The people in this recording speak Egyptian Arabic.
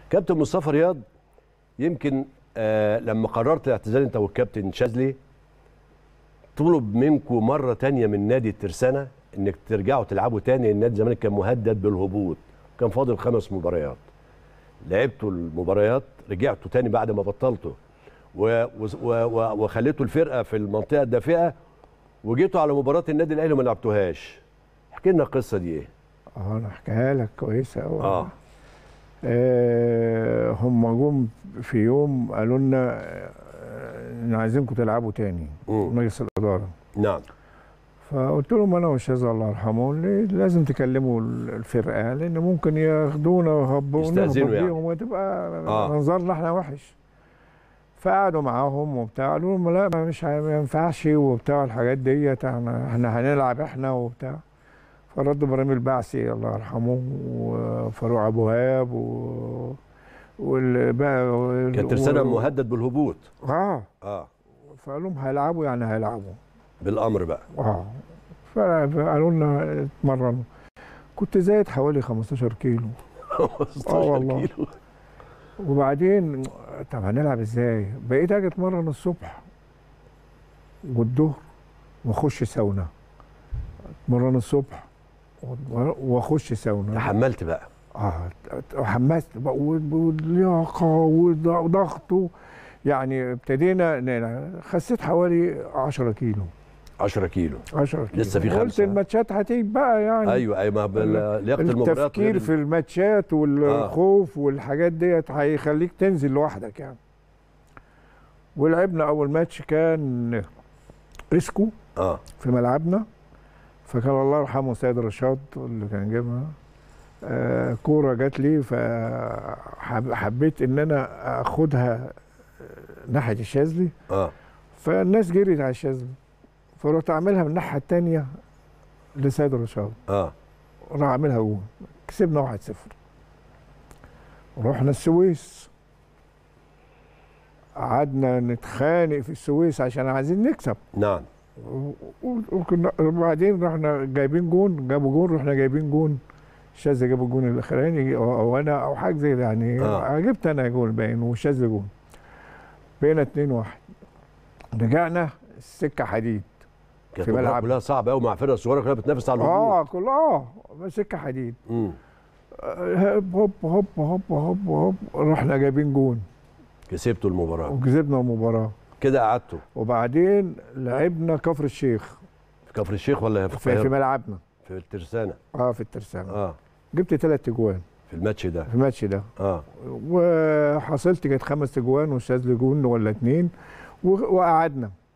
كابتن مصطفى رياض يمكن آه لما قررت الاعتزال انت والكابتن شاذلي طلب منكم مره تانية من نادي الترسانه انك ترجعوا تلعبوا تاني النادي الزمالك كان مهدد بالهبوط كان فاضل خمس مباريات لعبتوا المباريات رجعتوا تاني بعد ما بطلتوا و- و- و- وخليتوا الفرقه في المنطقه الدافئه وجيتوا على مباراه النادي الاهلي وما لعبتوهاش احكي لنا القصه دي ايه اه انا احكيها لك كويسه قوي اه آه هم جم في يوم قالوا لنا آه، ان عايزينكم تلعبوا تاني مم. مجلس الاداره نعم فقلت لهم انا والشاذ الله يرحمه ليه لازم تكلموا الفرقه لان ممكن ياخدونا ويهبونا يستأذنوا يعني. بيهم وتبقى آه. منظرنا احنا وحش فقعدوا معاهم وبتاع قالوا لهم لا ما مش ه- ما ينفعش وبتاع الحاجات ديت احنا احنا هنلعب احنا وبتاع فرد ابراهيم البعثي الله يرحمه وفاروق ابو وهاب و والباقي كان ترسانه مهدد بالهبوط اه اه فقال لهم هيلعبوا يعني هيلعبوا بالامر بقى اه فقالوا لنا اتمرنوا كنت زايد حوالي 15 كيلو 15 والله. كيلو وبعدين طب هنلعب ازاي؟ بقيت اجي اتمرن الصبح والظهر واخش ساونا اتمرن الصبح واخش ساونا تحملت بقى اه حمست بقى و- واللياقه وضغط يعني ابتدينا ن- خسيت حوالي 10 كيلو 10 كيلو 10 كيلو لسه في قلت خمسة. الماتشات هتيجي بقى يعني ايوه ايوه ما بال- لياقه المباريات التفكير غير في الماتشات والخوف والحاجات ديت هيخليك تنزل لوحدك يعني ولعبنا اول ماتش كان اسكو اه في ملعبنا فكان الله يرحمه سيد رشاد اللي كان جابها آه كوره جات لي فحبيت ان انا اخدها آه، ناحيه الشاذلي اه فالناس جريت على الشاذلي فرحت اعملها من الناحيه الثانيه لسيد رشاد اه راح عاملها جول كسبنا 1-0 رحنا السويس قعدنا نتخانق في السويس عشان عايزين نكسب نعم و- و- وكنا وبعدين رحنا جايبين جون جابوا جون رحنا جايبين جون شاذ جاب الجون الاخراني او أو انا او حاجه زي ده يعني آه. جبت انا جول باين وشاذ جون بقينا 2 1 رجعنا السكه حديد كانت في المباراة ملعب. كلها صعبه قوي مع فرقه صغيره كلها بتنافس على الهبوط اه كل اه سكه حديد امم هوب هوب هوب هوب هوب هوب رحنا جايبين جون كسبتوا المباراه وكسبنا المباراه كده قعدتوا وبعدين لعبنا كفر الشيخ في كفر الشيخ ولا في في, في القاهره ملعبنا في الترسانه اه في الترسانه اه جبت ثلاث اجوان في الماتش ده في الماتش ده اه وحصلت كانت خمس اجوان والشاذلي جون ولا اتنين و- وقعدنا